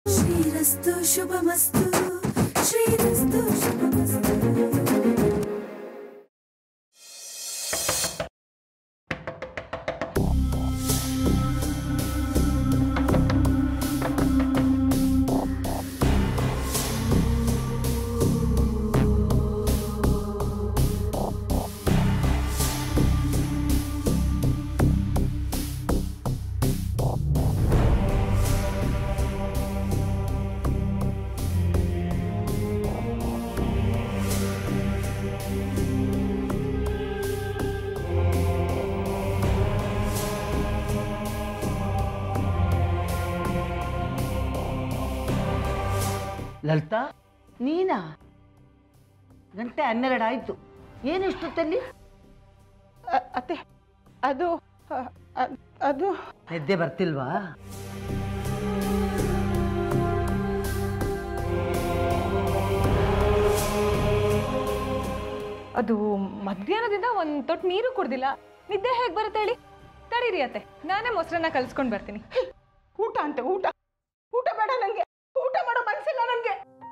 ಶ್ರೀರಸ್ತು ಶುಭಮಸ್ತು ಶ್ರೀರಸ್ತು ಶುಭಮಸ್ತು ಲಲಿತಾ ನೀನಾ ಗಂಟೆ ಹನ್ನೆರಡು ಆಯ್ತು ಏನು ಇಷ್ಟೊತ್ತಲ್ಲಿ ಅ- ಅತ್ತೆ ಅದು ಅ- ಅ- ಅದು ನಿದ್ದೆ ಬರ್ತಿಲ್ವಾ ಅದು ಮಧ್ಯಾಹ್ನದಿಂದ ಒಂದು ತೊಟ್ಟು ನೀರು ಕುಡ್ದಿಲ್ಲ ನಿದ್ದೆ ಹೇಗೆ ಬರುತ್ತೆ ಹೇಳಿ ತಡೀರಿ ಅತ್ತೆ ನಾನೇ ಮೊಸರನ್ನ ಕಲ್ಸ್ಕೊಂಡು ಬರ್ತೀನಿ ಊಟ ಅಂತೆ ಊಟ ಊಟ ಬೇಡ ನಂಗೆ ಊಟ ಮಾಡೋ ಮನ್ಸಿಲ್ಲ ನಂಗೆ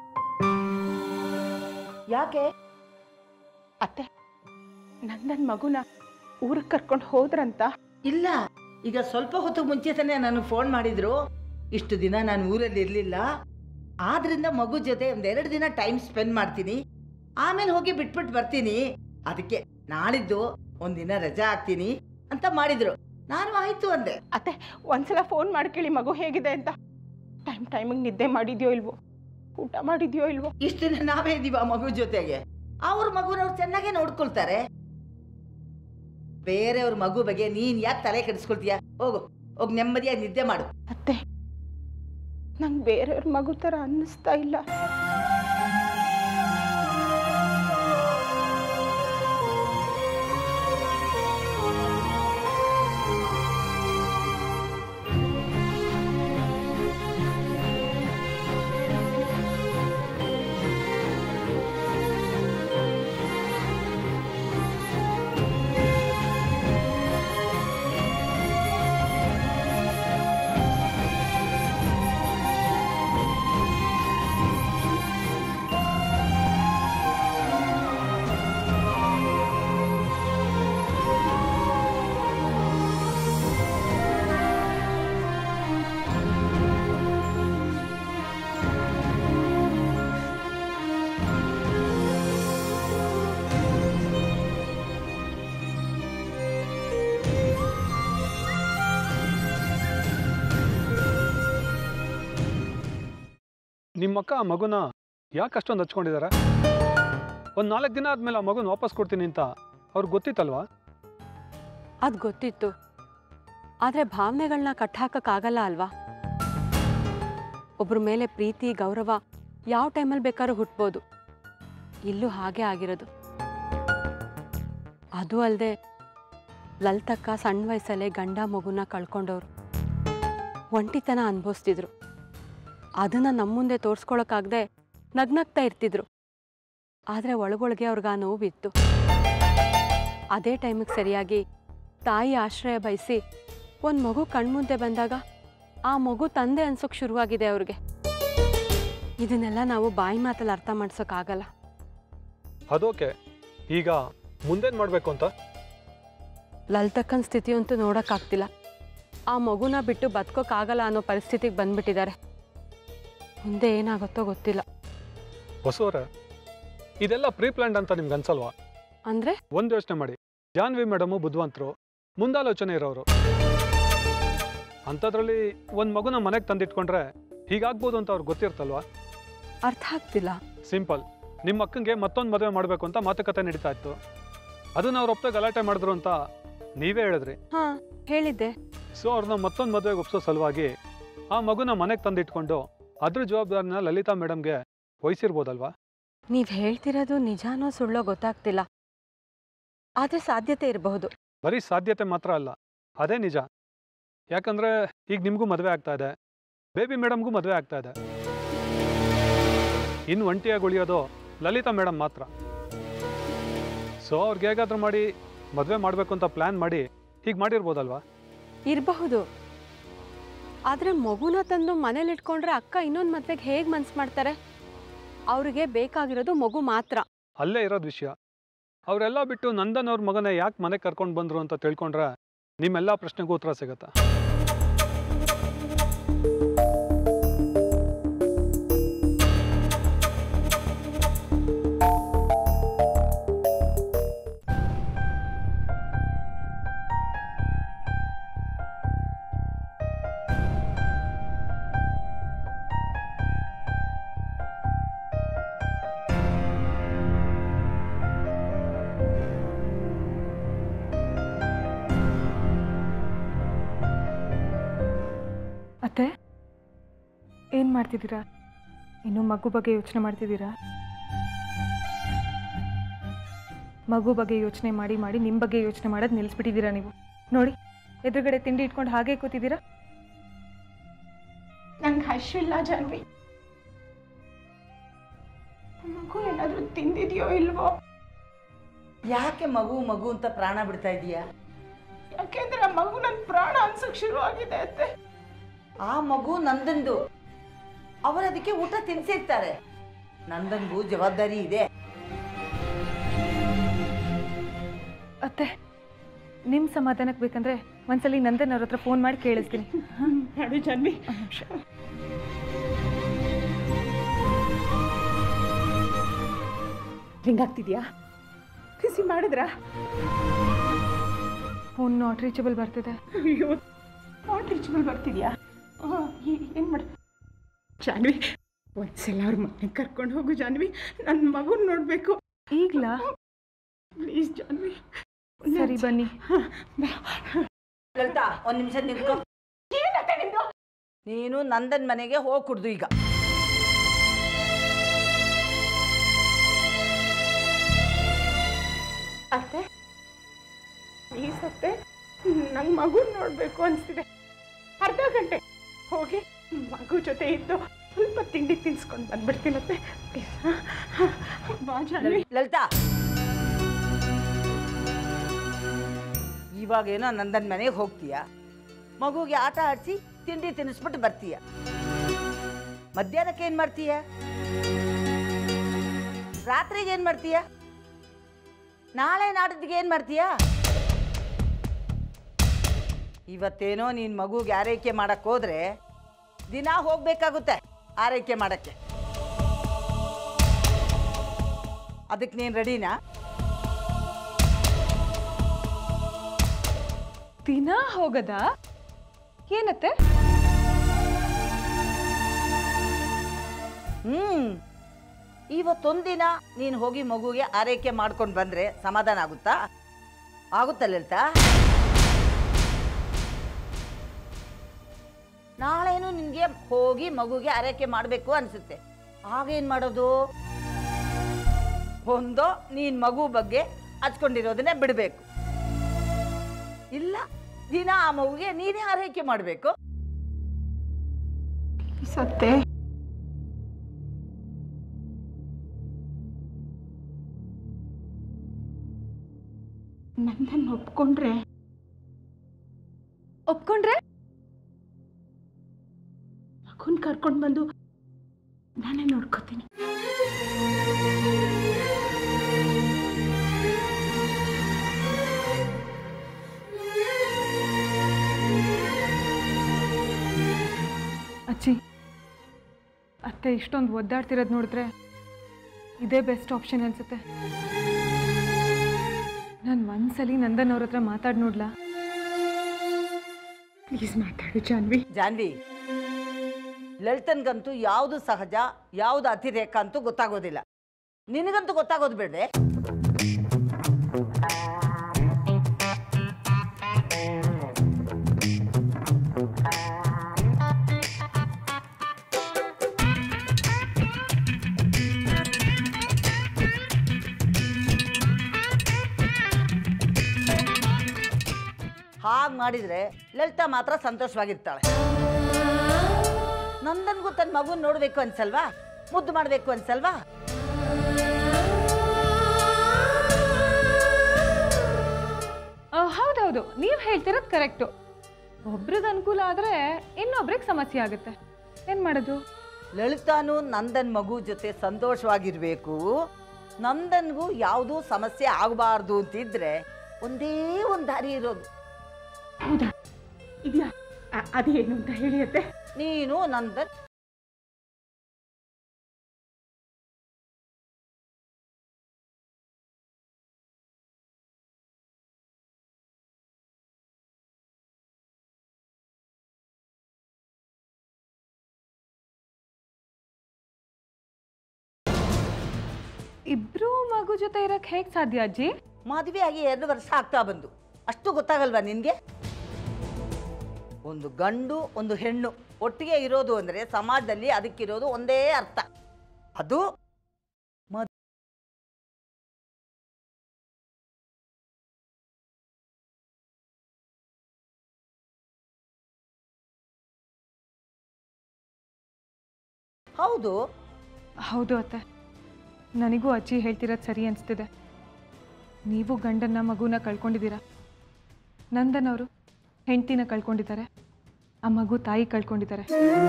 ಯಾಕೆ ಅತ್ತೆ ನಂದನ್ ಮಗುನ ಊರಿಗೆ ಕರ್ಕೊಂಡು ಹೋದ್ರಂತ ಇಲ್ಲ ಈಗ ಸ್ವಲ್ಪ ಹೊತ್ತು ಮುಂಚೆ ತಾನೇ ನನಗೆ ಫೋನ್ ಮಾಡಿದ್ರು ಇಷ್ಟು ದಿನ ನಾನು ಊರಲ್ಲಿ ಇರಲಿಲ್ಲ ಆದ್ರಿಂದ ಮಗು ಜೊತೆ ಒಂದೆರಡು ದಿನ ಟೈಮ್ ಸ್ಪೆಂಡ್ ಮಾಡ್ತೀನಿ ಆಮೇಲೆ ಹೋಗಿ ಬಿಟ್ಬಿಟ್ಟು ಬರ್ತೀನಿ ಅದಕ್ಕೆ ನಾಳಿದ್ದು ಒಂದಿನ ರಜಾ ಹಾಕ್ತೀನಿ ಅಂತ ಮಾಡಿದ್ರು ನಾನು ಆಯ್ತು ಅಂದೆ ಅತ್ತೆ ಒಂದ್ಸಲ ಫೋನ್ ಮಾಡಿ ಕೇಳಿ ಮಗು ಹೇಗಿದೆ ಅಂತ ಟೈಮ್ ಟೈಮಿಗೆ ನಿದ್ದೆ ಮಾಡಿದ್ಯೋ ಇಲ್ವೋ ಊಟ ಮಾಡಿದ್ಯೋ ಇಲ್ವೋ ಇಷ್ಟು ದಿನ ನಾವೇ ಇದೀವ ಆ ಮಗು ಜೊತೆಗೆ ಅವ್ರ ಮಗುನವ್ರು ಚೆನ್ನಾಗೇ ನೋಡ್ಕೊಳ್ತಾರೆ ಬೇರೆಯವ್ರ ಮಗು ಬಗ್ಗೆ ನೀನ್ ಯಾಕೆ ತಲೆ ಕೆಡಿಸ್ಕೊಳ್ತೀಯ ಹೋಗು ಹೋಗಿ ನೆಮ್ಮದಿಯಾಗಿ ನಿದ್ದೆ ಮಾಡು ಅತ್ತೆ ನಂಗೆ ಬೇರೆಯವ್ರ ಮಗು ಥರ ಅನ್ನಿಸ್ತಾ ಇಲ್ಲ ನಿಮ್ಮಕ್ಕ ಆ ಮಗುನ ಯಾಕೆ ಅಷ್ಟೊಂದು ಹಚ್ಕೊಂಡಿದ್ದಾರೆ ಒಂದು ನಾಲ್ಕು ದಿನ ಆದಮೇಲೆ ಆ ಮಗುನ ವಾಪಸ್ ಕೊಡ್ತೀನಿ ಅಂತ ಅವ್ರಿಗೆ ಗೊತ್ತಿತ್ತಲ್ವಾ ಅದು ಗೊತ್ತಿತ್ತು ಆದರೆ ಭಾವನೆಗಳನ್ನ ಕಟ್ಟಾಕಕ್ಕಾಗಲ್ಲ ಅಲ್ವಾ ಒಬ್ಬರ ಮೇಲೆ ಪ್ರೀತಿ ಗೌರವ ಯಾವ ಟೈಮಲ್ಲಿ ಬೇಕಾದ್ರೂ ಹುಟ್ಬೋದು ಇಲ್ಲೂ ಹಾಗೆ ಆಗಿರೋದು ಅದು ಅಲ್ಲದೆ ಲಲಿತಕ್ಕ ಸಣ್ಣ ವಯಸ್ಸಲ್ಲೇ ಗಂಡ ಮಗುನ ಕಳ್ಕೊಂಡವ್ರು ಒಂಟಿತನ ಅನುಭವಿಸ್ತಿದ್ರು ಅದನ್ನು ನಮ್ಮ ಮುಂದೆ ತೋರಿಸ್ಕೊಳಕ್ಕಾಗದೆ ನಗ್ನಗ್ತಾ ಇರ್ತಿದ್ರು ಆದರೆ ಒಳಗೊಳಗೆ ಅವ್ರಿಗೆ ಆ ನೋವಿತ್ತು ಅದೇ ಟೈಮಿಗೆ ಸರಿಯಾಗಿ ತಾಯಿ ಆಶ್ರಯ ಬಯಸಿ ಒಂದು ಮಗು ಕಣ್ಮುಂದೆ ಬಂದಾಗ ಆ ಮಗು ತಂದೆ ಅನ್ಸೋಕೆ ಶುರುವಾಗಿದೆ ಅವ್ರಿಗೆ ಇದನ್ನೆಲ್ಲ ನಾವು ಬಾಯಿ ಮಾತಲ್ಲಿ ಅರ್ಥ ಮಾಡ್ಸೋಕ್ಕಾಗಲ್ಲ ಅದೋಕೆ ಈಗ ಮುಂದೇನು ಮಾಡಬೇಕು ಅಂತ ಲಲಿತಕ್ಕನ ಸ್ಥಿತಿಯಂತೂ ನೋಡೋಕ್ಕಾಗ್ತಿಲ್ಲ ಆ ಮಗುನ ಬಿಟ್ಟು ಬದುಕೋಕ್ಕಾಗಲ್ಲ ಅನ್ನೋ ಪರಿಸ್ಥಿತಿಗೆ ಬಂದ್ಬಿಟ್ಟಿದ್ದಾರೆ ಮುಂದೆ ಏನಾಗುತ್ತೋ ಗೊತ್ತಿಲ್ಲ ಹೊಸೋರ ಇದೆಲ್ಲ ಪ್ರೀ ಪ್ಲ್ಯಾಂಡ್ ಅಂತ ನಿಮ್ಗೆ ಅನ್ಸಲ್ವಾ ಅಂದರೆ ಒಂದು ಯೋಚನೆ ಮಾಡಿ ಜಾನ್ವಿ ಮೇಡಮು ಬುದ್ಧಿವಂತರು ಮುಂದಾಲೋಚನೆ ಇರೋರು ಅಂಥದ್ರಲ್ಲಿ ಒಂದು ಮಗುನ ಮನೆಗೆ ತಂದಿಟ್ಕೊಂಡ್ರೆ ಹೀಗಾಗ್ಬೋದು ಅಂತ ಅವ್ರಿಗೆ ಗೊತ್ತಿರ್ತಲ್ವಾ ಅರ್ಥ ಆಗ್ತಿಲ್ಲ ಸಿಂಪಲ್ ನಿಮ್ಮ ಅಕ್ಕಂಗೆ ಮತ್ತೊಂದು ಮದುವೆ ಮಾಡಬೇಕು ಅಂತ ಮಾತುಕತೆ ನಡೀತಾ ಇತ್ತು ಅದನ್ನ ಅವ್ರ ಒಪ್ಪ ಗಲಾಟೆ ಮಾಡಿದ್ರು ಅಂತ ನೀವೇ ಹೇಳಿದ್ರಿ ಹಾಂ ಹೇಳಿದ್ದೆ ಸೊ ಅವ್ರನ್ನ ಮತ್ತೊಂದು ಮದುವೆಗೆ ಒಪ್ಸೋ ಸಲುವಾಗಿ ಆ ಮಗುನ ಮನೆಗೆ ತಂದಿಟ್ಕೊಂಡು ಅದ್ರ ಜವಾಬ್ದಾರಿನ ಲಲಿತಾ ಮೇಡಮ್ಗೆ ವಹಿಸಿರ್ಬೋದಲ್ವಾ ನೀವು ಹೇಳ್ತಿರೋದು ನಿಜಾನೋ ಸುಳ್ಳೋ ಗೊತ್ತಾಗ್ತಿಲ್ಲ ಆದರೆ ಸಾಧ್ಯತೆ ಇರಬಹುದು ಬರೀ ಸಾಧ್ಯತೆ ಮಾತ್ರ ಅಲ್ಲ ಅದೇ ನಿಜ ಯಾಕಂದ್ರೆ ಈಗ ನಿಮಗೂ ಮದುವೆ ಆಗ್ತಾ ಇದೆ ಬೇಬಿ ಮೇಡಮ್ಗೂ ಮದುವೆ ಆಗ್ತಾ ಇದೆ ಇನ್ನು ಒಂಟಿಯಾಗಿ ಉಳಿಯೋದು ಲಲಿತಾ ಮೇಡಮ್ ಮಾತ್ರ ಸೊ ಅವ್ರಿಗೆ ಹೇಗಾದ್ರೂ ಮಾಡಿ ಮದುವೆ ಮಾಡಬೇಕು ಅಂತ ಪ್ಲ್ಯಾನ್ ಮಾಡಿ ಹೀಗೆ ಮಾಡಿರ್ಬೋದಲ್ವಾ ಇರಬಹುದು ಆದರೆ ಮಗುನ ತಂದು ಮನೇಲಿ ಇಟ್ಕೊಂಡ್ರೆ ಅಕ್ಕ ಇನ್ನೊಂದು ಮದ್ವೆಗೆ ಹೇಗೆ ಮನ್ಸು ಮಾಡ್ತಾರೆ ಅವ್ರಿಗೆ ಬೇಕಾಗಿರೋದು ಮಗು ಮಾತ್ರ ಅಲ್ಲೇ ಇರೋದು ವಿಷಯ ಅವರೆಲ್ಲ ಬಿಟ್ಟು ನಂದನ್ ಅವ್ರ ಮಗನ ಯಾಕೆ ಮನೆಗೆ ಕರ್ಕೊಂಡು ಬಂದರು ಅಂತ ತಿಳ್ಕೊಂಡ್ರೆ ನಿಮ್ಮೆಲ್ಲ ಪ್ರಶ್ನೆಗೂ ಉತ್ತರ ಸಿಗತ್ತೆ ಅತ್ತೆ ಏನು ಮಾಡ್ತಿದ್ದೀರಾ ಇನ್ನು ಮಗು ಬಗ್ಗೆ ಯೋಚನೆ ಮಾಡ್ತಿದ್ದೀರಾ ಮಗು ಬಗ್ಗೆ ಯೋಚನೆ ಮಾಡಿ ಮಾಡಿ ನಿಮ್ಮ ಬಗ್ಗೆ ಯೋಚನೆ ಮಾಡೋದು ನಿಲ್ಲಿಸ್ಬಿಟ್ಟಿದ್ದೀರಾ ನೀವು ನೋಡಿ ಎದುರುಗಡೆ ತಿಂಡಿ ಇಟ್ಕೊಂಡು ಹಾಗೆ ಕೂತಿದ್ದೀರಾ ನಂಗೆ ಹಸಿವಿಲ್ಲ ಜಾನ್ವಿ ಮಗು ಏನಾದರೂ ತಿಂದಿದೆಯೋ ಇಲ್ವೋ ಯಾಕೆ ಮಗು ಮಗು ಅಂತ ಪ್ರಾಣ ಬಿಡ್ತಾ ಇದೀಯಾ ಯಾಕೆಂದ್ರೆ ಆ ಮಗು ನನ್ನ ಪ್ರಾಣ ಅನ್ಸಕ್ ಶುರು ಆಗಿದೆ ಅತ್ತೆ ಆ ಮಗು ನಂದಂದು ಅವರು ಅದಕ್ಕೆ ಊಟ ತಿನ್ಸಿರ್ತಾರೆ ನಂದನ್ಗೂ ಜವಾಬ್ದಾರಿ ಇದೆ ಅತ್ತೆ ನಿಮ್ಮ ಸಮಾಧಾನಕ್ಕೆ ಬೇಕಂದ್ರೆ ಒಂದ್ಸಲಿ ನಂದನ್ ಅವ್ರ ಹತ್ರ ಫೋನ್ ಮಾಡಿ ಕೇಳಿಸ್ತೀನಿ ಮಾಡು ಜಾನ್ವಿ ರಿಂಗ್ ಆಗ್ತಿದ್ಯಾ ಬಿಸಿ ಮಾಡಿದ್ರಾ ಫೋನ್ ನಾಟ್ ರೀಚಬಲ್ ಬರ್ತಿದೆ ಅಯ್ಯೋ ನಾಟ್ ರೀಚಬಲ್ ಬರ್ತಿದ್ಯಾ ಏನು ಮಾಡ ಜಾನ್ವಿ ಒಂದ್ಸಲ ಅವ್ರ ಮನೆಗೆ ಕರ್ಕೊಂಡು ಹೋಗು ಜಾನ್ವಿ ನನ್ನ ಮಗುನ ನೋಡಬೇಕು ಈಗ್ಲಾ ಪ್ಲೀಸ್ ಜಾನ್ವಿ ಸರಿ ಬನ್ನಿ ಲಲಿತಾ ಒಂದ್ ನಿಮಿಷ ನಿಂತ್ಕೊ ಏನತ್ತೆ ನಿಂದು ನೀನು ನಂದನ್ ಮನೆಗೆ ಹೋಗಿ ಕುಡ್ದು ಈಗ ಅತ್ತೆ ಪ್ಲೀಸ್ ಅತ್ತೆ ನಂಗೆ ಮಗುನ ನೋಡಬೇಕು ಅನಿಸ್ತಿದೆ ಅರ್ಧ ಗಂಟೆ ಹೋಗಿ ಮಗು ಜೊತೆ ಇದ್ದು ಸ್ವಲ್ಪ ತಿಂಡಿ ತಿನ್ಸ್ಕೊಂಡು ಬಂದ್ಬಿಡ್ತೀನತ್ತೆ ಪ್ಲೀಸ್ ಬಾ ಜಾನ್ವಿ ಲಲಿತಾ ಇವಾಗೇನೋ ನಂದನ್ ಮನೆಗೆ ಹೋಗ್ತೀಯ ಮಗುಗೆ ಆಟ ಆಡಿಸಿ ತಿಂಡಿ ತಿನ್ನಿಸ್ಬಿಟ್ಟು ಬರ್ತೀಯ ಮಧ್ಯಾಹ್ನಕ್ಕೆ ಏನು ಮಾಡ್ತೀಯ ರಾತ್ರಿಗೆ ಏನು ಮಾಡ್ತೀಯ ನಾಳೆ ನಾಡಿದ್ದಿಗೆ ಏನು ಮಾಡ್ತೀಯ ಇವತ್ತೇನೋ ನೀನು ಮಗುಗೆ ಆರೈಕೆ ಮಾಡಕ್ಕೆ ಹೋದ್ರೆ ದಿನ ಹೋಗ್ಬೇಕಾಗುತ್ತೆ ಆರೈಕೆ ಮಾಡಕ್ಕೆ ಅದಕ್ಕೆ ನೀನು ರೆಡಿನಾ ದಿನ ಹೋಗದಾ ಏನತ್ತೆ ಹ್ಮ್ ಇವತ್ತೊಂದಿನ ನೀನು ಹೋಗಿ ಮಗುಗೆ ಆರೈಕೆ ಮಾಡ್ಕೊಂಡು ಬಂದ್ರೆ ಸಮಾಧಾನ ಆಗುತ್ತಾ ಆಗುತ್ತಾ ಲಲಿತಾ ನಾಳೆನು ನಿನಗೆ ಹೋಗಿ ಮಗುಗೆ ಆರೈಕೆ ಮಾಡಬೇಕು ಅನ್ಸುತ್ತೆ ಆಗೇನು ಮಾಡೋದು ಒಂದೋ ನೀನು ಮಗು ಬಗ್ಗೆ ಹಚ್ಕೊಂಡಿರೋದನ್ನೇ ಬಿಡಬೇಕು ಇಲ್ಲ ದಿನ ಆ ಮಗುಗೆ ನೀನೇ ಆರೈಕೆ ಮಾಡಬೇಕು ಸತ್ತೆ ನಂದನ್ನು ಒಪ್ಕೊಂಡ್ರೆ ಒಪ್ಕೊಂಡ್ರೆ ಮಗುನ್ ಕರ್ಕೊಂಡು ಬಂದು ನಾನೇ ನೋಡ್ಕೋತೀನಿ ಅಜ್ಜಿ ಅತ್ತೆ ಇಷ್ಟೊಂದು ಒದ್ದಾಡ್ತಿರೋದು ನೋಡಿದ್ರೆ ಇದೇ ಬೆಸ್ಟ್ ಆಪ್ಷನ್ ಅನ್ಸುತ್ತೆ ನಾನು ಒಂದ್ಸಲಿ ನಂದನ್ ಅವ್ರ ಹತ್ರ ಮಾತಾಡಿ ನೋಡ್ಲಾ ಪ್ಲೀಸ್ ಮಾತಾಡು ಜಾನ್ವಿ ಜಾನ್ವಿ ಲಲಿತನ್ಗಂತೂ ಯಾವುದು ಸಹಜ ಯಾವುದು ಅತಿರೇಕ ಅಂತೂ ಗೊತ್ತಾಗೋದಿಲ್ಲ ನಿನಗಂತೂ ಗೊತ್ತಾಗೋದು ಬೇಡ್ವೆ ಹಾಗೆ ಮಾಡಿದ್ರೆ ಲಲಿತಾ ಮಾತ್ರ ಸಂತೋಷವಾಗಿರ್ತಾಳೆ ನಂದನ್ಗೂ ತನ್ನ ಮಗುನ ನೋಡ್ಬೇಕು ಅನ್ಸಲ್ವಾ ಮುದ್ದು ಮಾಡಬೇಕು ಅನ್ಸಲ್ವಾ ಆ, ಹೌದೌದು ನೀವು ಹೇಳ್ತಿರೋದು ಕರೆಕ್ಟು ಒಬ್ರಿಗೆ ಅನುಕೂಲ ಆದರೆ ಇನ್ನೊಬ್ರಿಗೆ ಸಮಸ್ಯೆ ಆಗುತ್ತೆ ಏನು ಮಾಡೋದು ಲಲಿತಾನು ನಂದನ್ ಮಗು ಜೊತೆ ಸಂತೋಷವಾಗಿರ್ಬೇಕು ನಂದನ್ಗೂ ಯಾವುದೂ ಸಮಸ್ಯೆ ಆಗಬಾರ್ದು ಅಂತಿದ್ರೆ ಒಂದೇ ಒಂದು ದಾರಿ ಇರೋದು ಹೌದಾ ಇದೆಯಾ ಅ- ಅದೇನು ಅಂತ ಹೇಳಿ ಅತ್ತೆ ನೀನು ನಂದನ್ ಇಬ್ರು ಮಗು ಜೊತೆ ಇರಕ್ಕೆ ಹೇಗೆ ಸಾಧ್ಯ ಅಜ್ಜಿ ಮದುವೆ ಆಗಿ ಎರಡು ವರ್ಷ ಆಗ್ತಾ ಬಂದು ಅಷ್ಟು ಗೊತ್ತಾಗಲ್ವಾ ನಿನಗೆ ಒಂದು ಗಂಡು ಒಂದು ಹೆಣ್ಣು ಒಟ್ಟಿಗೆ ಇರೋದು ಅಂದರೆ ಸಮಾಜದಲ್ಲಿ ಅದಕ್ಕಿರೋದು ಒಂದೇ ಅರ್ಥ ಅದು ಮದ್ ಹೌದು ಹೌದು ಅತ್ತೆ ನನಗೂ ಅಜ್ಜಿ ಹೇಳ್ತಿರೋದು ಸರಿ ಅನಿಸ್ತಿದೆ ನೀವು ಗಂಡನ್ನ ಮಗುನ ಕಳ್ಕೊಂಡಿದ್ದೀರಾ ನಂದನ್ ಅವರು ಹೆಂಡ್ತಿನ ಕಳ್ಕೊಂಡಿದ್ದಾರೆ ಆ ಮಗು ತಾಯಿ ಕಳ್ಕೊಂಡಿದ್ದಾರೆ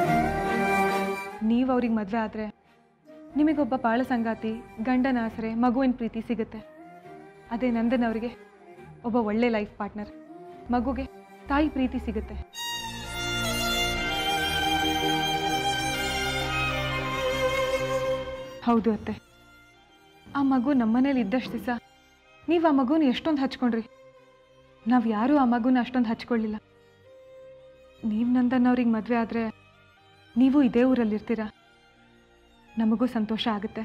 ನೀವು ಅವ್ರಿಗೆ ಮದುವೆ ಆದರೆ ನಿಮಗೊಬ್ಬ ಬಾಳ ಸಂಗಾತಿ ಗಂಡನ ಆಸರೆ ಮಗುವಿನ ಪ್ರೀತಿ ಸಿಗುತ್ತೆ ಅದೇ ನಂದನ್ ಅವರಿಗೆ ಒಬ್ಬ ಒಳ್ಳೆ ಲೈಫ್ ಪಾರ್ಟ್ನರ್ ಮಗುಗೆ ತಾಯಿ ಪ್ರೀತಿ ಸಿಗುತ್ತೆ ಹೌದು ಅತ್ತೆ ಆ ಮಗು ನಮ್ಮನೇಲಿ ಇದ್ದಷ್ಟು ದಿವಸ ನೀವು ಆ ಮಗುನ ಎಷ್ಟೊಂದು ಹಚ್ಕೊಂಡ್ರಿ ನಾವು ಯಾರೂ ಆ ಮಗುನ ಅಷ್ಟೊಂದು ಹಚ್ಕೊಳ್ಳಿಲ್ಲ ನೀವು ನಂದನ್ ಅವ್ರಿಗೆ ಮದುವೆ ಆದರೆ ನೀವು ಇದೇ ಊರಲ್ಲಿರ್ತೀರ ನಮಗೂ ಸಂತೋಷ ಆಗುತ್ತೆ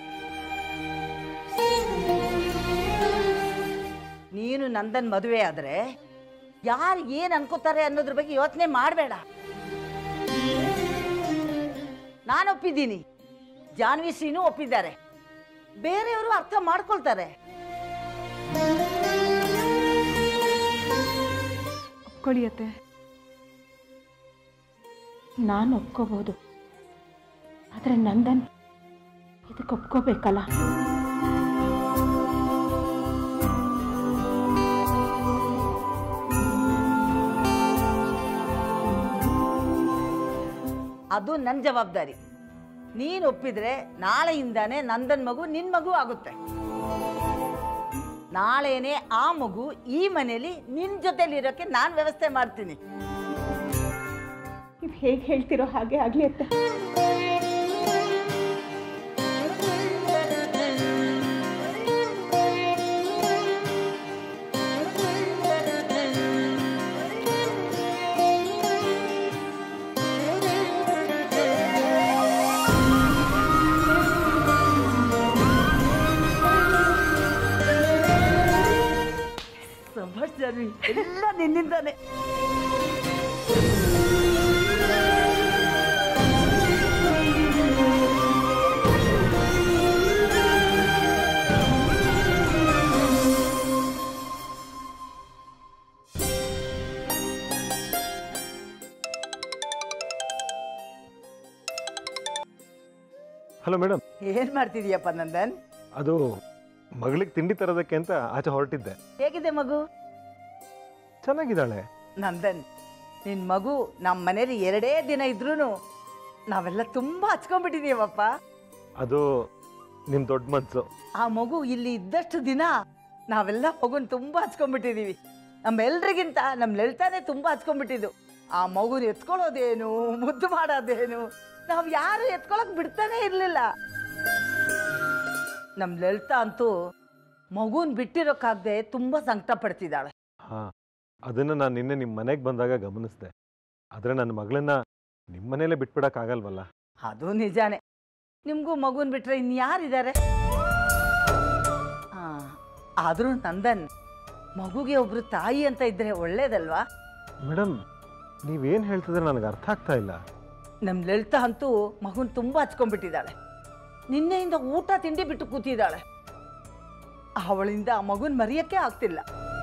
ನೀನು ನಂದನ್ ಮದುವೆ ಆದರೆ ಯಾರು ಏನು ಅನ್ಕೋತಾರೆ ಅನ್ನೋದ್ರ ಬಗ್ಗೆ ಯೋಚನೆ ಮಾಡಬೇಡ ನಾನು ಒಪ್ಪಿದ್ದೀನಿ ಜಾನ್ವಿ ಶ್ರೀನೂ ಒಪ್ಪಿದ್ದಾರೆ ಬೇರೆಯವರು ಅರ್ಥ ಮಾಡ್ಕೊಳ್ತಾರೆ ಒಪ್ಕೊಳ್ಳಿ ಅತ್ತೆ ನಾನು ಒಪ್ಕೋಬೋದು ಆದರೆ ನಂದನ್ ಇದಕ್ಕೆ ಒಪ್ಕೋಬೇಕಲ್ಲ ಅದು ನನ್ನ ಜವಾಬ್ದಾರಿ ನೀನು ಒಪ್ಪಿದ್ರೆ ನಾಳೆಯಿಂದಾನೇ ನಂದನ್ ಮಗು ನಿನ್ನ ಮಗು ಆಗುತ್ತೆ ನಾಳೆನೇ ಆ ಮಗು ಈ ಮನೇಲಿ ನಿನ್ನ ಜೊತೆಲಿರೋಕ್ಕೆ ನಾನು ವ್ಯವಸ್ಥೆ ಮಾಡ್ತೀನಿ ನೀವು ಹೇಗೆ ಹೇಳ್ತಿರೋ ಹಾಗೆ ಆಗಲಿ ಅತ್ತೆ ಸಂಭಾಷ್ ಜಾನ್ವಿ ಎಲ್ಲ ನಿನ್ನಿಂದಾನೆ ಹಲೋ ಮೇಡಮ್ ಏನ್ ಮಾಡ್ತಿದೀಯಪ್ಪ ನಂದನ್ ಅದು ಮಗಳಿಗೆ ತಿಂಡಿ ತರೋದಕ್ಕೆ ಅಂತ ಆಚೆ ಹೊರಟಿದ್ದೆ ಹೇಗಿದೆ ಮಗು ಚೆನ್ನಾಗಿದ್ದಾಳೆ ನಂದನ್ ನಿನ್ ಮಗು ನಮ್ಮ ಮನೇಲಿ ಎರಡೇ ದಿನ ಇದ್ರೂ ನಾವೆಲ್ಲ ತುಂಬಾ ಹಚ್ಕೊಂಡ್ಬಿಟ್ಟಿದೀವಪ್ಪ ಅದು ನಿಮ್ಮ ದೊಡ್ಡ ಮನ್ಸು ಆ ಮಗು ಇಲ್ಲಿ ಇದ್ದಷ್ಟು ದಿನ ನಾವೆಲ್ಲ ಮಗುನ್ ತುಂಬಾ ಹಚ್ಕೊಂಡ್ಬಿಟ್ಟಿದೀವಿ ನಮ್ಮೆಲ್ರಿಗಿಂತ ನಮ್ಮ ಲಲಿತಾನೇ ತುಂಬಾ ಹಚ್ಕೊಂಡ್ಬಿಟ್ಟಿದ್ದು ಆ ಮಗುನ ಎತ್ಕೊಳ್ಳೋದೇನು ಮುದ್ದು ಮಾಡೋದೇನು ನಾವು ಯಾರು ಎತ್ಕೊಳಕ್ ಬಿಡ್ತಾನೆ ಇರಲಿಲ್ಲ ನಮ್ಮ ಲಲಿತಾ ಅಂತೂ ಮಗುನ್ ಬಿಟ್ಟಿರೋಕ್ಕಾಗದೆ ತುಂಬಾ ಸಂಕಟ ಪಡ್ತಿದ್ದಾಳೆ ಹಾಂ ಅದನ್ನು ನಾನು ನಿನ್ನೆ ನಿಮ್ಮ ಮನೆಗೆ ಬಂದಾಗ ಗಮನಿಸಿದೆ ಆದರೆ ನನ್ನ ಮಗಳನ್ನ ನಿಮ್ಮ ಮನೇಲೇ ಬಿಟ್ಬಿಡೋಕ್ಕಾಗಲ್ವಲ್ಲ ಅದು ನಿಜಾನೇ ನಿಮಗೂ ಮಗುನ್ ಬಿಟ್ರೆ ಇನ್ಯಾರಿದ್ದಾರೆ ಆ, ಆದ್ರೂ ನಂದನ್ ಮಗುಗೆ ಒಬ್ರು ತಾಯಿ ಅಂತ ಇದ್ರೆ ಒಳ್ಳೇದಲ್ವಾ ಮೇಡಮ್ ನೀವೇನು ಹೇಳ್ತಿದ್ರೆ ನನಗೆ ಅರ್ಥ ಆಗ್ತಾ ಇಲ್ಲ ನಮ್ಮ ಲಲಿತಾ ಅಂತೂ ಮಗುನ್ ತುಂಬಾ ಹಚ್ಕೊಂಡ್ಬಿಟ್ಟಿದ್ದಾಳೆ ನಿನ್ನೆಯಿಂದ ಊಟ ತಿಂಡಿ ಬಿಟ್ಟು ಕೂತಿದ್ದಾಳೆ ಅವಳಿಂದ ಆ ಮಗುನ್ ಮರೆಯಕ್ಕೆ ಆಗ್ತಿಲ್ಲ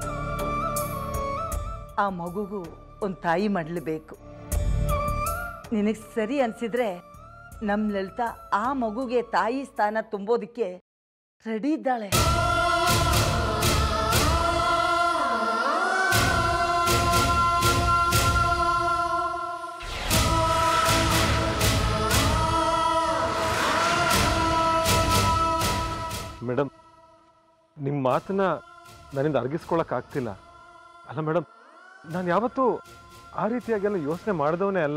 ಆ ಮಗುಗೂ ಒಂದು ತಾಯಿ ಮಾಡಲೇಬೇಕು ನಿನಗೆ ಸರಿ ಅನ್ಸಿದ್ರೆ ನಮ್ಮ ಲಲಿತಾ ಆ ಮಗುಗೆ ತಾಯಿ ಸ್ಥಾನ ತುಂಬೋದಕ್ಕೆ ರೆಡಿ ಇದ್ದಾಳೆ ಮೇಡಮ್ ನಿಮ್ಮ ಮಾತನ್ನ ನನ್ನಿಂದ ಅರ್ಗಿಸ್ಕೊಳಕ್ಕಾಗ್ತಿಲ್ಲ ಅಲ್ಲ ಮೇಡಮ್ ನಾನು ಯಾವತ್ತೂ ಆ ರೀತಿಯಾಗೆಲ್ಲ ಯೋಚನೆ ಮಾಡಿದವನೇ ಅಲ್ಲ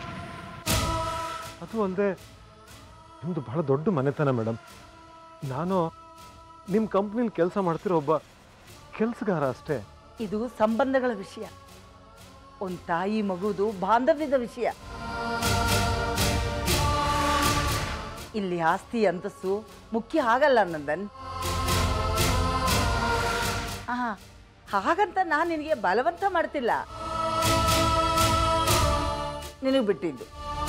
ಅದು ಅಲ್ಲದೆ ನಿಮ್ಮದು ಬಹಳ ದೊಡ್ಡ ಮನೆತನ ಮೇಡಮ್ ನಾನು ನಿಮ್ಮ ಕಂಪ್ನಿಲಿ ಕೆಲಸ ಮಾಡ್ತಿರೋ ಒಬ್ಬ ಕೆಲಸಗಾರ ಅಷ್ಟೇ ಇದು ಸಂಬಂಧಗಳ ವಿಷಯ ಒಂದು ತಾಯಿ ಮಗುದು ಬಾಂಧವ್ಯದ ವಿಷಯ ಇಲ್ಲಿ ಆಸ್ತಿ ಅಂತಸ್ತು ಮುಖ್ಯ ಆಗಲ್ಲ ನಂದನ್ ಆ, ಹಾಗಂತ ನಾನು ನಿನಗೆ ಬಲವಂತ ಮಾಡ್ತಿಲ್ಲ ನಿನಗೆ ಬಿಟ್ಟಿದ್ದು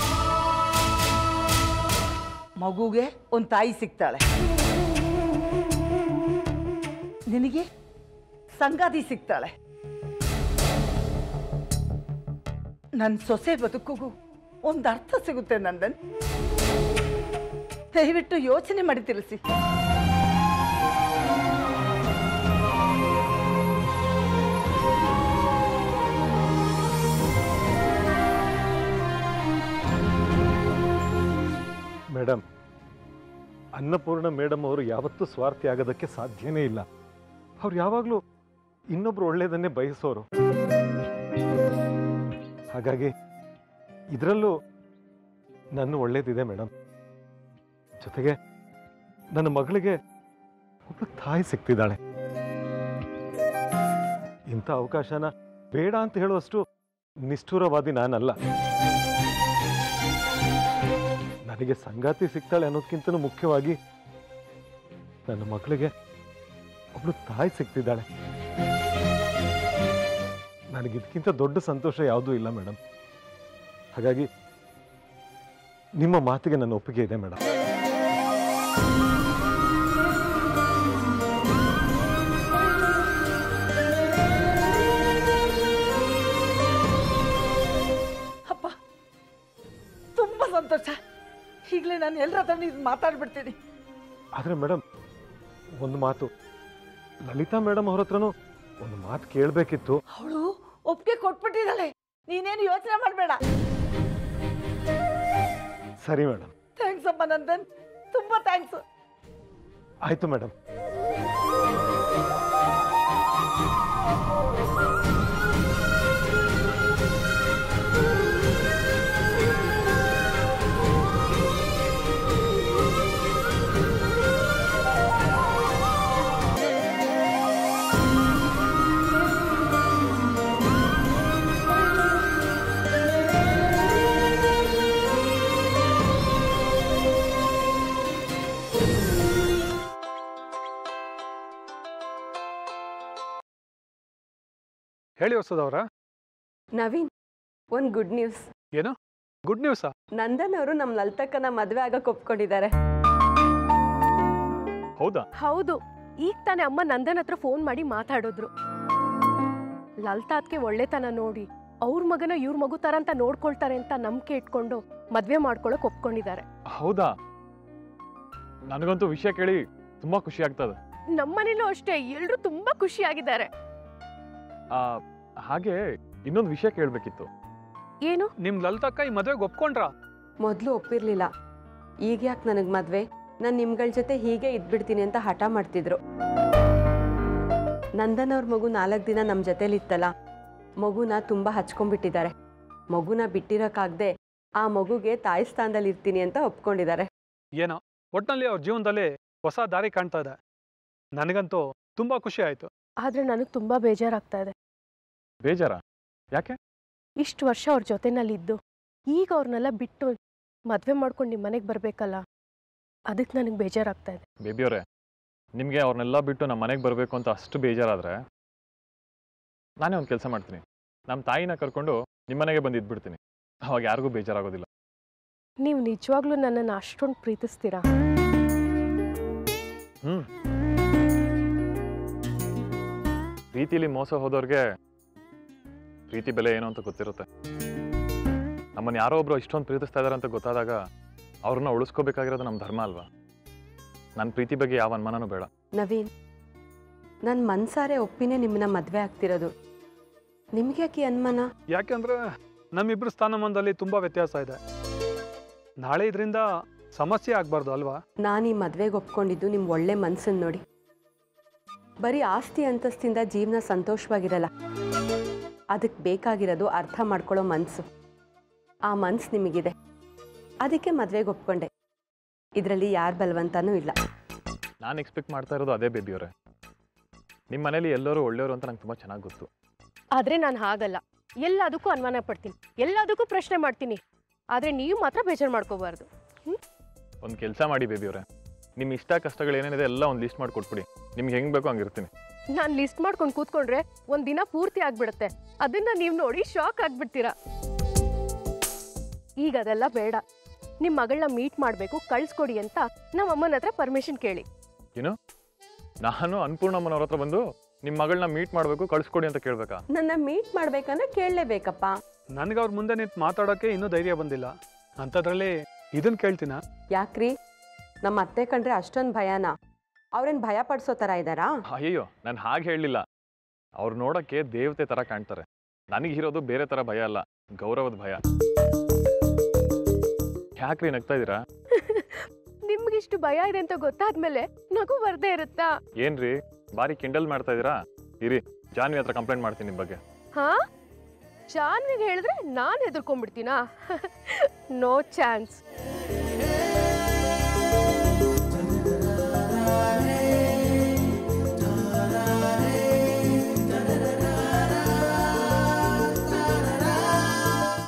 ಮಗುಗೆ ಒಂದು ತಾಯಿ ಸಿಗ್ತಾಳೆ ನಿನಗೆ ಸಂಗಾತಿ ಸಿಗ್ತಾಳೆ ನನ್ನ ಸೊಸೆ ಬದುಕಿಗೂ ಒಂದು ಅರ್ಥ ಸಿಗುತ್ತೆ ನಂದನ್ ದಯವಿಟ್ಟು ಯೋಚನೆ ಮಾಡಿ ತಿಳಿಸಿ ಮೇಡಮ್ ಅನ್ನಪೂರ್ಣ ಮೇಡಮ್ ಅವರು ಯಾವತ್ತೂ ಸ್ವಾರ್ಥಿ ಆಗೋದಕ್ಕೆ ಸಾಧ್ಯನೇ ಇಲ್ಲ ಅವ್ರು ಯಾವಾಗಲೂ ಇನ್ನೊಬ್ರು ಒಳ್ಳೇದನ್ನೇ ಬಯಸೋರು ಹಾಗಾಗಿ ಇದರಲ್ಲೂ ನನ್ನ ಒಳ್ಳೇದಿದೆ ಮೇಡಮ್ ಜೊತೆಗೆ ನನ್ನ ಮಗಳಿಗೆ ಒಬ್ಬ ತಾಯಿ ಸಿಗ್ತಿದ್ದಾಳೆ ಇಂಥ ಅವಕಾಶನ ಬೇಡ ಅಂತ ಹೇಳುವಷ್ಟು ನಿಷ್ಠುರವಾದಿ ನಾನಲ್ಲ ನನಗೆ ಸಂಗಾತಿ ಸಿಗ್ತಾಳೆ ಅನ್ನೋದಕ್ಕಿಂತನೂ ಮುಖ್ಯವಾಗಿ ನನ್ನ ಮಗಳಿಗೆ ಒಬ್ಳು ತಾಯಿ ಸಿಗ್ತಿದ್ದಾಳೆ ನನಗೆ ಇದಕ್ಕಿಂತ ದೊಡ್ಡ ಸಂತೋಷ ಯಾವುದೂ ಇಲ್ಲ ಮೇಡಮ್ ಹಾಗಾಗಿ ನಿಮ್ಮ ಮಾತಿಗೆ ನನ್ನ ಒಪ್ಪಿಗೆ ಇದೆ ಮೇಡಮ್ ಅಪ್ಪ ತುಂಬ ಸಂತೋಷ ಈಗಲೇ ನಾನು ಎಲ್ಲರ ಹತ್ರ ಇದು ಮಾತಾಡ್ಬಿಡ್ತೀನಿ ಆದರೆ ಮೇಡಮ್ ಒಂದು ಮಾತು ಲಲಿತಾ ಮೇಡಮ್ ಅವ್ರ ಹತ್ರನೂ ಒಂದು ಮಾತು ಕೇಳಬೇಕಿತ್ತು ಅವಳು ಒಪ್ಪಿಗೆ ಕೊಟ್ಬಿಟ್ಟಿದ್ದಾಳೆ ನೀನೇನು ಯೋಚನೆ ಮಾಡಬೇಡ ಸರಿ ಮೇಡಮ್ ಥ್ಯಾಂಕ್ಸ್ ಅಪ್ಪ ನಂದನ್ ತುಂಬ ಥ್ಯಾಂಕ್ಸ್ ಆಯ್ತು ಮೇಡಮ್ ಹೇಳಿ ಹೊಸದವ್ರ ನವೀನ್ ಒಂದು ಗುಡ್ ನ್ಯೂಸ್ ಏನು ಗುಡ್ ನ್ಯೂಸಾ ನಂದನ್ ಅವರು ನಮ್ಮ ಲಲಿತಕ್ಕನ ಮದುವೆ ಆಗಕ್ಕೆ ಒಪ್ಕೊಂಡಿದ್ದಾರೆ ಹೌದಾ ಹೌದು ಈಗ ತಾನೇ ಅಮ್ಮ ನಂದನ್ ಹತ್ರ ಫೋನ್ ಮಾಡಿ ಮಾತಾಡಿದ್ರು ಲಲ್ತಾತ್ಗೆ ಒಳ್ಳೆತನ ನೋಡಿ ಅವ್ರ ಮಗನ ಇವ್ರ ಮಗು ತರ ಅಂತ ನೋಡ್ಕೊಳ್ತಾರೆ ಅಂತ ನಂಬಿಕೆ ಇಟ್ಕೊಂಡು ಮದ್ವೆ ಮಾಡ್ಕೊಳಕ್ ಒಪ್ಕೊಂಡಿದ್ದಾರೆ ಹೌದಾ ನನಗಂತೂ ವಿಷಯ ಕೇಳಿ ತುಂಬಾ ಖುಷಿ ಆಗ್ತದೆ ನಮ್ಮನೇಲೂ ಅಷ್ಟೇ ಎಲ್ರು ತುಂಬಾ ಖುಷಿಯಾಗಿದ್ದಾರೆ ಆ, ಹಾಗೆ ಇನ್ನೊಂದು ವಿಷಯ ಕೇಳಬೇಕಿತ್ತು ಏನು ನಿಮ್ ಲಲಿತಕ್ಕ ಈ ಮದುವೆಗೆ ಒಪ್ಕೊಂಡ್ರಾ ಮೊದಲು ಒಪ್ಪಿರ್ಲಿಲ್ಲ ಈಗ ಯಾಕೆ ನನಗೆ ಮದುವೆ ನಾನು ನಿಮ್ಗಳ ಜೊತೆ ಹೀಗೆ ಇದ್ಬಿಡ್ತೀನಿ ಅಂತ ಹಠ ಮಾಡ್ತಿದ್ರು ನಂದನ್ ಅವ್ರ ಮಗು ನಾಲ್ಕು ದಿನ ನಮ್ಮ ಜೊತೆಲಿ ಇತ್ತಲ್ಲ ಮಗುನ ತುಂಬ ಹಚ್ಕೊಂಡ್ಬಿಟ್ಟಿದ್ದಾರೆ ಮಗುನ ಬಿಟ್ಟಿರೋಕ್ಕಾಗದೆ ಆ ಮಗುಗೆ ತಾಯಿ ಸ್ಥಾನದಲ್ಲಿ ಇರ್ತೀನಿ ಅಂತ ಒಪ್ಕೊಂಡಿದ್ದಾರೆ ಏನೋ ಒಟ್ನಲ್ಲಿ ಅವ್ರ ಜೀವನದಲ್ಲಿ ಹೊಸ ದಾರಿ ಕಾಣ್ತಾ ಇದೆ ನನಗಂತೂ ತುಂಬಾ ಖುಷಿ ಆಯ್ತು ಆದ್ರೆ ನನಗೆ ತುಂಬಾ ಬೇಜಾರಾಗ್ತಾ ಇದೆ ಬೇಜಾರ ಯಾಕೆ ಇಷ್ಟು ವರ್ಷ ಅವ್ರ ಜೊತೆನಲ್ಲಿದ್ದು ಈಗ ಅವ್ರನ್ನೆಲ್ಲ ಬಿಟ್ಟು ಮದ್ವೆ ಮಾಡ್ಕೊಂಡು ನಿಮ್ಮ ಮನೆಗೆ ಬರ್ಬೇಕಲ್ಲ ಅದಕ್ಕೆ ನನಗೆ ಬೇಜಾರಾಗ್ತಾ ಇದೆ ಬೇಬಿಯವರೇ ನಿಮಗೆ ಅವ್ರನ್ನೆಲ್ಲ ಬಿಟ್ಟು ನಮ್ಮ ಮನೆಗೆ ಬರಬೇಕು ಅಂತ ಅಷ್ಟು ಬೇಜಾರಾದರೆ ನಾನೇ ಒಂದು ಕೆಲಸ ಮಾಡ್ತೀನಿ ನಮ್ಮ ತಾಯಿನ ಕರ್ಕೊಂಡು ನಿಮ್ಮ ಮನೆಗೆ ಬಂದು ಇದ್ಬಿಡ್ತೀನಿ ಅವಾಗ ಯಾರಿಗೂ ಬೇಜಾರಾಗೋದಿಲ್ಲ ನೀವು ನಿಜವಾಗ್ಲೂ ನನ್ನನ್ನು ಅಷ್ಟೊಂದು ಪ್ರೀತಿಸ್ತೀರಾ ಹ್ಞೂ ಪ್ರೀತಿಲಿ ಮೋಸ ಹೋದವ್ರಿಗೆ ಪ್ರೀತಿ ಬೆಲೆ ಏನು ಅಂತ ಗೊತ್ತಿರುತ್ತೆ ನಮ್ಮನ್ನು ಯಾರೋ ಒಬ್ರು ಇಷ್ಟೊಂದು ಪ್ರೀತಿಸ್ತಾ ಇದಾರೆ ಅಂತ ಗೊತ್ತಾದಾಗ ಅವ್ರನ್ನ ಉಳಿಸ್ಕೋಬೇಕಾಗಿರೋದು ನಮ್ಮ ಧರ್ಮ ಅಲ್ವಾ ನನ್ನ ಪ್ರೀತಿ ಬಗ್ಗೆ ಯಾವ ಅನುಮಾನನೂ ಬೇಡ ನವೀನ್ ನನ್ನ ಮನ್ಸಾರೆ ಒಪ್ಪಿನೇ ನಿಮ್ಮನ್ನ ಮದುವೆ ಆಗ್ತಿರೋದು ನಿಮ್ಗೆ ಯಾಕೆ ಈ ಅನುಮಾನ ಯಾಕೆಂದ್ರೆ ನಮ್ಮಿಬ್ರು ಸ್ಥಾನಮಾನದಲ್ಲಿ ತುಂಬಾ ವ್ಯತ್ಯಾಸ ಇದೆ ನಾಳೆ ಇದರಿಂದ ಸಮಸ್ಯೆ ಆಗಬಾರ್ದು ಅಲ್ವಾ ನಾನು ಈ ಮದುವೆಗೆ ಒಪ್ಕೊಂಡಿದ್ದು ನಿಮ್ಮ ಒಳ್ಳೆ ಮನ್ಸನ್ನು ನೋಡಿ ಬರೀ ಆಸ್ತಿ ಅಂತಸ್ತಿಂದ ಜೀವನ ಸಂತೋಷವಾಗಿರಲ್ಲ ಅದಕ್ಕೆ ಬೇಕಾಗಿರೋದು ಅರ್ಥ ಮಾಡ್ಕೊಳ್ಳೋ ಮನಸ್ಸು ಆ ಮನ್ಸು ನಿಮಗಿದೆ ಅದಕ್ಕೆ ಮದುವೆಗೆ ಒಪ್ಕೊಂಡೆ ಇದರಲ್ಲಿ ಯಾರ ಬಲವಂತನೂ ಇಲ್ಲ ನಾನು ಎಕ್ಸ್ಪೆಕ್ಟ್ ಮಾಡ್ತಾ ಇರೋದು ಅದೇ ಬೇಬಿಯವರೇ ನಿಮ್ಮ ಮನೇಲಿ ಎಲ್ಲರೂ ಒಳ್ಳೆಯವರು ಅಂತ ನಂಗೆ ತುಂಬ ಚೆನ್ನಾಗಿ ಗೊತ್ತು ಆದರೆ ನಾನು ಹಾಗಲ್ಲ ಎಲ್ಲದಕ್ಕೂ ಅನುಮಾನ ಪಡ್ತೀನಿ ಎಲ್ಲದಕ್ಕೂ ಪ್ರಶ್ನೆ ಮಾಡ್ತೀನಿ ಆದರೆ ನೀವು ಮಾತ್ರ ಬೇಜಾರು ಮಾಡ್ಕೋಬಾರ್ದು ಒಂದು ಕೆಲಸ ಮಾಡಿ ಬೇಬಿಯವರೇ ನಿಮ್ಮ ಇಷ್ಟ ಕಷ್ಟಗಳು ಏನೇನಿದೆ ಎಲ್ಲ ಒಂದು ಲಿಸ್ಟ್ ಮಾಡಿ ಕೊಟ್ಬಿಡಿ ನಿಮ್ಗೆ ಹೆಂಗೆ ಬೇಕೋ ಹಂಗಿರ್ತೀನಿ ನಾನು ಲಿಸ್ಟ್ ಮಾಡ್ಕೊಂಡು ಕೂತ್ಕೊಂಡ್ರೆ ಒಂದು ದಿನ ಪೂರ್ತಿ ಆಗ್ಬಿಡುತ್ತೆ ಅದನ್ನ ನೀವು ನೋಡಿ ಶಾಕ್ ಆಗ್ಬಿಡ್ತೀರಾ ಈಗ ಅದೆಲ್ಲ ಬೇಡ ನಿಮ್ಮ ಮಗಳನ್ನ ಮೀಟ್ ಮಾಡಬೇಕು ಕಳ್ಸ್ಕೊಡಿ ಅಂತ ನಮ್ಮ ಅಮ್ಮನ ಹತ್ರ ಪರ್ಮಿಷನ್ ಕೇಳಿ ಏನು ನಾನು ಅನ್ಪೂರ್ಣಮ್ಮನವ್ರ ಹತ್ರ ಬಂದು ನಿಮ್ಮ ಮಗಳನ್ನ ಮೀಟ್ ಮಾಡಬೇಕು ಕಳಿಸ್ಕೊಡಿ ಅಂತ ಕೇಳಬೇಕಾ ನನ್ನ ಮೀಟ್ ಮಾಡ್ಬೇಕಂದ್ರೆ ಕೇಳಲೇಬೇಕಪ್ಪ ನನಗೆ ಅವ್ರ ಮುಂದೆ ನಿಂತು ಮಾತಾಡೋಕ್ಕೆ ಇನ್ನೂ ಧೈರ್ಯ ಬಂದಿಲ್ಲ ಅಂಥದ್ರಲ್ಲಿ ಇದನ್ನು ಕೇಳ್ತೀನ ಯಾಕ್ರಿ ನಮ್ಮ ಅತ್ತೆ ಕಂಡ್ರೆ ಅಷ್ಟೊಂದು ಭಯನಾ ಅವ್ರೇನು ಭಯ ಪಡಿಸೋ ಥರ ಇದ್ದಾರಾ ಅಯ್ಯೋ ನಾನು ಹಾಗೆ ಹೇಳಲಿಲ್ಲ ಅವ್ರು ನೋಡೋಕ್ಕೆ ದೇವತೆ ಥರ ಕಾಣ್ತಾರೆ ನನಗಿರೋದು ಬೇರೆ ಥರ ಭಯ ಅಲ್ಲ ಗೌರವದ ಭಯ ಯಾಕ್ರಿ ನಗ್ತಾ ಇದ್ದೀರಾ ನಿಮ್ಗಿಷ್ಟು ಭಯ ಇದೆ ಅಂತ ಗೊತ್ತಾದ್ಮೇಲೆ ನಗು ಬರ್ದೇ ಇರುತ್ತಾ ಏನ್ರಿ ಬಾರಿ ಕಿಂಡಲ್ ಮಾಡ್ತಾ ಇದ್ದೀರಾ ಇರಿ ಜಾನ್ವಿ ಹತ್ರ ಕಂಪ್ಲೇಂಟ್ ಮಾಡ್ತೀನಿ ನಿಮ್ಮ ಬಗ್ಗೆ ಹಾ ಜಾನ್ವಿಗೆ ಹೇಳಿದ್ರೆ ನಾನು ಹೆದರ್ಕೊಂಡ್ಬಿಡ್ತೀನಾ ನೋ ಚಾನ್ಸ್